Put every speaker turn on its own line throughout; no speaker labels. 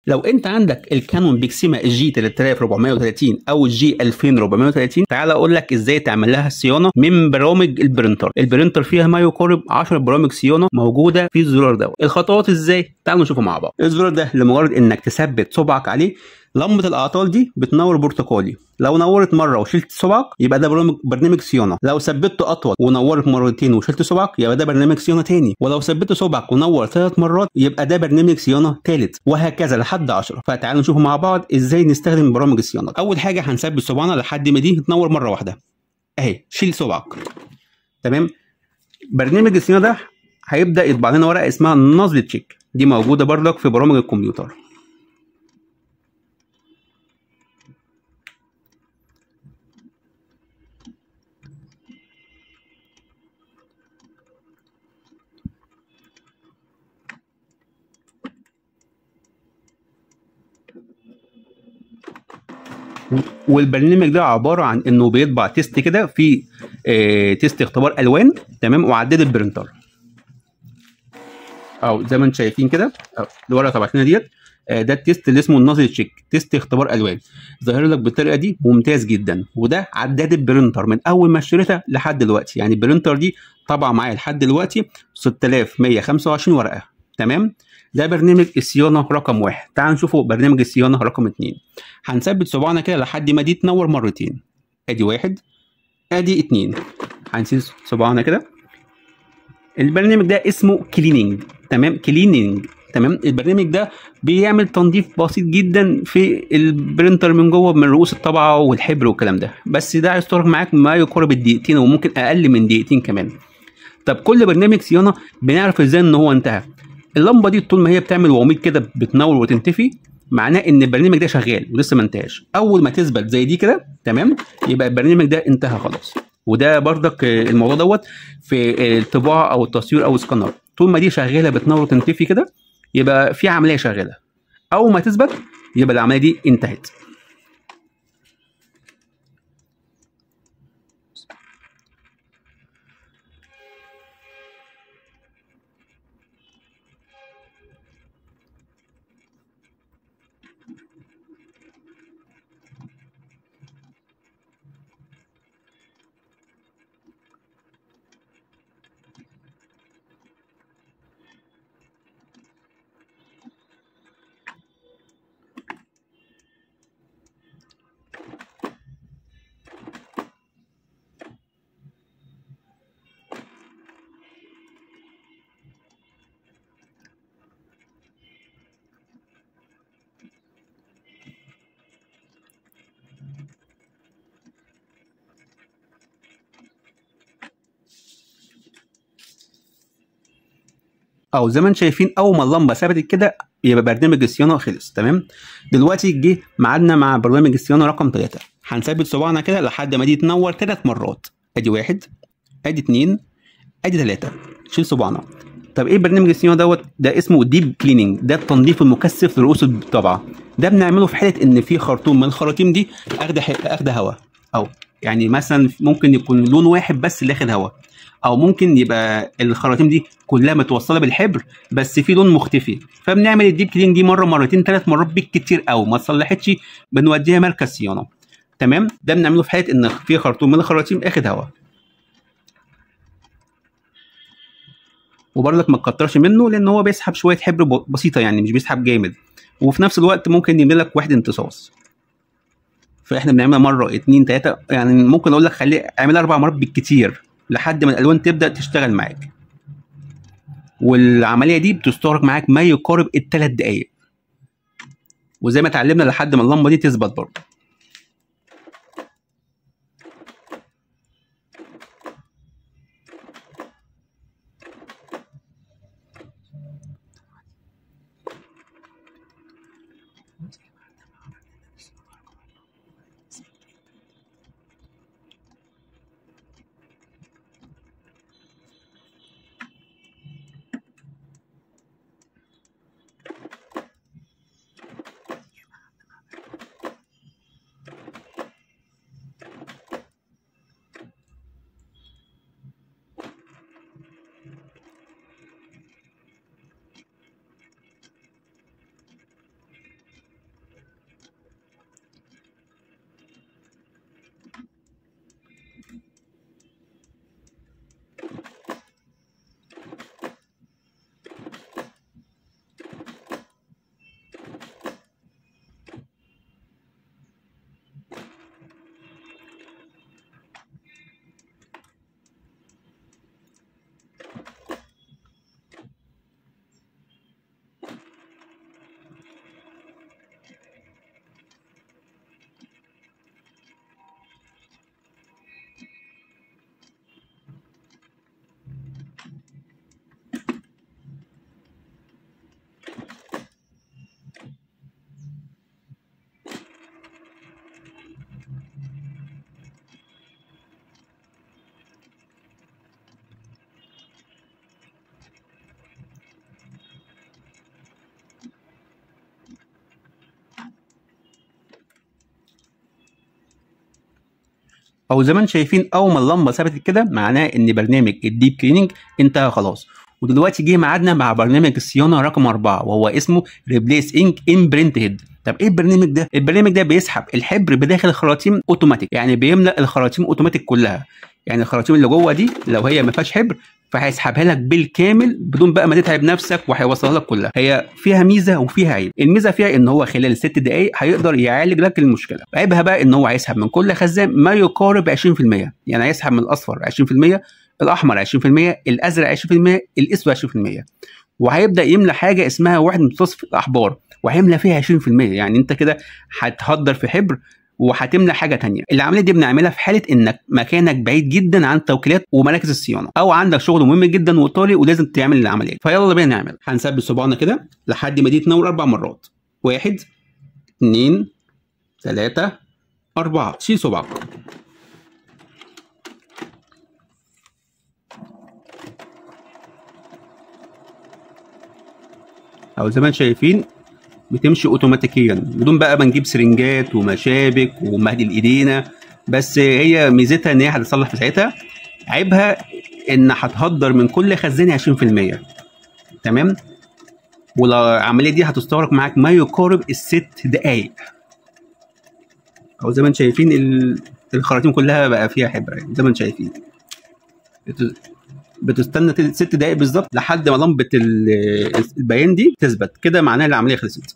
لو انت عندك الكانون بيكسيما جي 3430 او الجي 2430 تعال اقول لك ازاي تعمل لها صيانه من برامج البرينتر البرينتر فيها ما يقارب 10 برامج صيانه موجوده في الزرار ده الخطوات ازاي تعالوا نشوفه مع بعض الزرار ده لمجرد انك تثبت صبعك عليه لمبه الاعطال دي بتنور برتقالي لو نورت مره وشلت صبعك يبقى ده برنامج برنامج صيانه لو ثبته اطول ونورت مرتين وشلت صبعك يبقى ده برنامج صيانه تاني ولو ثبت صبعك ونور ثلاث مرات يبقى ده برنامج صيانه ثالث وهكذا لحد 10 فتعالوا نشوف مع بعض ازاي نستخدم برامج الصيانه اول حاجه هنثبت صبعنا لحد ما دي تنور مره واحده اهي شيل صبعك تمام برنامج الصيانه ده هيبدا يطبع لنا ورقه اسمها نظره تشيك دي موجوده بردك في برامج الكمبيوتر والبرنامج ده عباره عن انه بيطبع تيست كده في آه تيست اختبار الوان تمام وعداد البرنتر او زي ما انتم شايفين كده الورقه طبعت لنا ديت آه ده التيست اللي اسمه النظري تشيك تيست اختبار الوان ظاهر لك بالطريقه دي ممتاز جدا وده عداد البرنتر من اول ما اشتريتها لحد دلوقتي يعني البرنتر دي طبعا معايا لحد دلوقتي 6125 ورقه تمام ده برنامج الصيانه رقم واحد تعال نشوفه برنامج الصيانه رقم اتنين هنثبت صباعنا كده لحد ما دي تنور مرتين ادي واحد ادي اتنين هنسيب صباعنا كده البرنامج ده اسمه كليننج تمام كليننج تمام البرنامج ده بيعمل تنظيف بسيط جدا في البرينتر من جوه من رؤوس الطبعه والحبر والكلام ده بس ده هيستغرق معاك ما يقارب الدقيقتين وممكن اقل من دقيقتين كمان طب كل برنامج صيانه بنعرف ازاي ان هو انتهى اللمبه دي طول ما هي بتعمل وميض كده بتنور وتنتفي معناه ان البرنامج ده شغال ولسه ما انتهاش اول ما تثبت زي دي كده تمام يبقى البرنامج ده انتهى خلاص وده بردك الموضوع دوت في الطباعه او التصوير او السكانر طول ما دي شغاله بتنور وتنتفي كده يبقى في عمليه شغاله اول ما تثبت يبقى العمليه دي انتهت او زي ما انتم شايفين اول ما اللمبه ثبتت كده يبقى برنامج الصيانه خلص تمام دلوقتي جه ميعادنا مع برنامج الصيانه رقم 3 هنثبت صباعنا كده لحد ما دي تنور ثلاث مرات ادي واحد ادي اتنين ادي ثلاثه شيل صباعنا طب ايه برنامج الصيانه دوت ده اسمه ديب كليننج ده التنظيف المكثف لرؤوس الطبعه ده بنعمله في حاله ان في خرطوم من الخراطيم دي اخده اخده هواء او يعني مثلا ممكن يكون لون واحد بس اللي اخد هواء او ممكن يبقى الخراطيم دي كلها متوصله بالحبر بس في لون مختفي فبنعمل الديب كلين دي مره مرتين ثلاث مرات بالكتير قوي ما تصلحتش بنوديها مركز صيانه تمام ده بنعمله في حاله ان في خرطوم من الخراطيم اخد هواء وبرضك ما تكترش منه لان هو بيسحب شويه حبر بسيطه يعني مش بيسحب جامد وفي نفس الوقت ممكن يملى لك وحده امتصاص فاحنا بنعملها مره اتنين تلاته يعني ممكن اقول لك خليه اعملها اربع مرات بالكتير لحد ما الالوان تبدا تشتغل معاك والعمليه دي بتستغرق معاك ما يقارب الثلاث دقائق وزي ما اتعلمنا لحد ما اللمبه دي تثبت برضه او زي ما انتم شايفين اول ما اللمبه ثبتت كده معناه ان برنامج الديب كليننج انتهى خلاص ودلوقتي جه ميعادنا مع برنامج الصيانه رقم أربعة وهو اسمه ريبليس انك ان برنت هيد طب ايه البرنامج ده؟ البرنامج ده بيسحب الحبر بداخل الخراطيم اوتوماتيك يعني بيملا الخراطيم اوتوماتيك كلها يعني الخراطيم اللي جوه دي لو هي ما فيهاش حبر فهيسحبها لك بالكامل بدون بقى ما تتعب نفسك وهيوصلها لك كلها هي فيها ميزه وفيها عيب الميزه فيها ان هو خلال ست دقائق هيقدر يعالج لك المشكله عيبها بقى ان هو هيسحب من كل خزان ما يقارب 20% يعني هيسحب من الاصفر 20% الاحمر 20% الازرق 20% الاسود 20% وهيبدا يملى حاجه اسمها وحده متصف الاحبار وهيملى فيها 20% يعني انت كده هتهدر في حبر وهتملى حاجه تانية العمليه دي بنعملها في حاله انك مكانك بعيد جدا عن التوكيلات ومراكز الصيانه او عندك شغل مهم جدا وطارئ ولازم تعمل العمليه فيلا بينا نعمل هنثبت صباعنا كده لحد ما دي تنور اربع مرات واحد اثنين ثلاثة أربعة شيل صباعك أو زي ما انتم شايفين بتمشي اوتوماتيكيا بدون بقى ما نجيب سرنجات ومشابك ومهدي ايدينا بس هي ميزتها ان هي هتصلح في ساعتها عيبها ان هتهدر من كل خزان 20% تمام والعمليه دي هتستغرق معاك ما يقارب الست دقايق او زي ما انتم شايفين ال- الخراطيم كلها بقى فيها حبر يعني زي ما انتم شايفين بت- بتستنى تل- ست دقايق بالظبط لحد ما لمبه ال- البيان دي تثبت كده معناها العمليه خلصت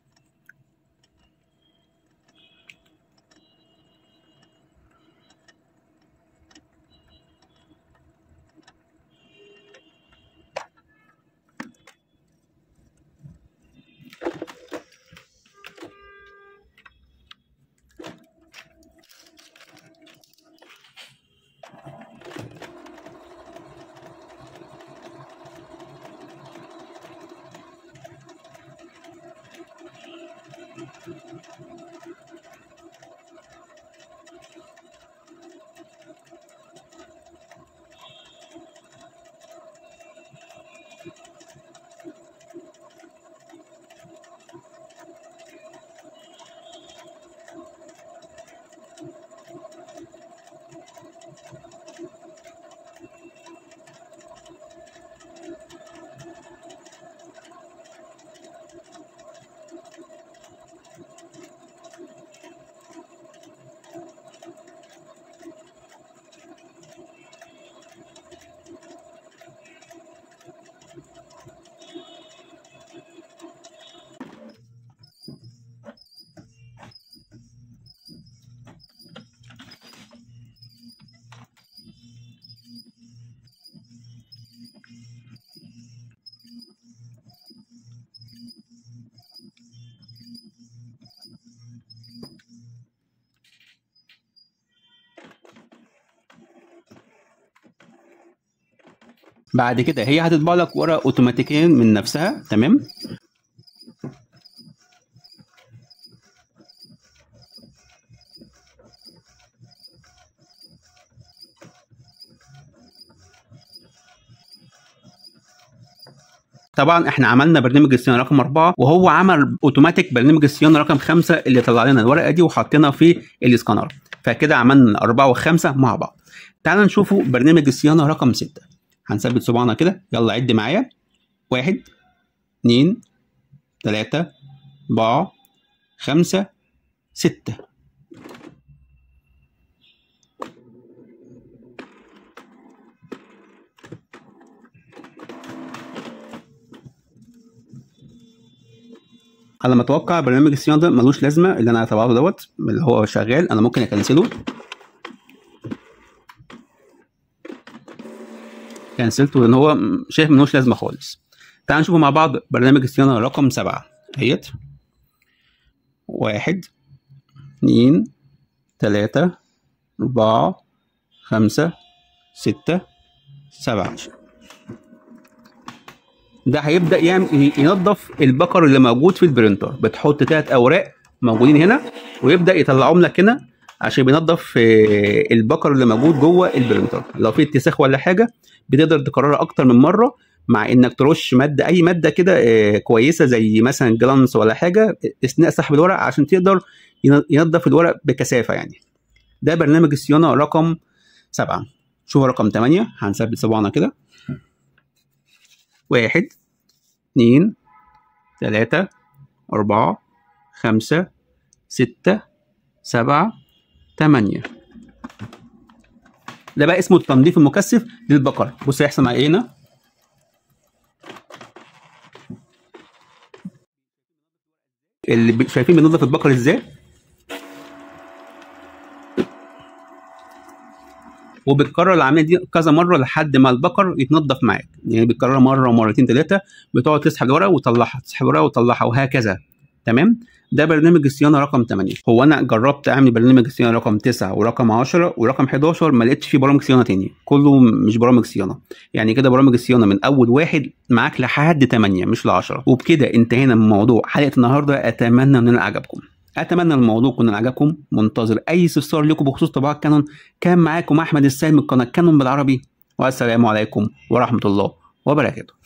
بعد كده هي هتطبع لك ورقه اوتوماتيكيا من نفسها تمام طبعا احنا عملنا برنامج الصيانه رقم أربعة وهو عمل اوتوماتيك برنامج الصيانه رقم خمسة اللي طلع لنا الورقه دي وحطينا في الاسكانر فكده عملنا أربعة وخمسة مع بعض تعال نشوفوا برنامج الصيانه رقم ستة هنثبت صباعنا كده يلا عد معايا واحد اتنين تلاتة أربعة خمسة ستة على ما اتوقع برنامج الصيانه ده ملوش لازمه اللي انا تبعته دوت اللي هو شغال انا ممكن اكنسله كنسلته لان هو م- شايف ملوش لازمه خالص تعال نشوفه مع بعض برنامج الصيانه رقم سبعة اهيت واحد اتنين تلاتة أربعة خمسة ستة سبعة ده هيبدا يعمل ينظف البكر اللي موجود في البرينتر بتحط تلات اوراق موجودين هنا ويبدا يطلعهم لك هنا عشان بينظف آه، البكر اللي موجود جوه البرينتر لو في اتساخ ولا حاجه بتقدر تكررها اكتر من مره مع انك ترش ماده اي ماده كده آه، كويسه زي مثلا جلانس ولا حاجه اثناء سحب الورق عشان تقدر ين- ينظف الورق بكثافه يعني ده برنامج الصيانه رقم سبعة شوف رقم تمانية هنثبت صباعنا كده واحد اتنين تلاتة أربعة خمسة ستة سبعة تمانية ده بقى اسمه التنظيف المكثف للبقر بص هيحصل معايا ايه هنا اللي ب- شايفين بننظف البقر ازاي وبتكرر العمليه دي كذا مره لحد ما البقر يتنضف معاك يعني بتكررها مره ومرتين ثلاثه بتقعد تسحب الورقه وتطلعها تسحب الورقه وتطلعها وهكذا تمام ده برنامج الصيانه رقم 8 هو انا جربت اعمل برنامج الصيانه رقم 9 ورقم 10 ورقم 11 ما لقيتش فيه برامج صيانه تاني كله مش برامج صيانه يعني كده برامج الصيانه من اول واحد معاك لحد 8 مش ل 10 وبكده انتهينا من موضوع حلقه النهارده اتمنى ان عجبكم اتمنى الموضوع يكون عجبكم منتظر اي استفسار لكم بخصوص طباعه كانون كان معاكم احمد السالم من قناه كانون بالعربي والسلام عليكم ورحمه الله وبركاته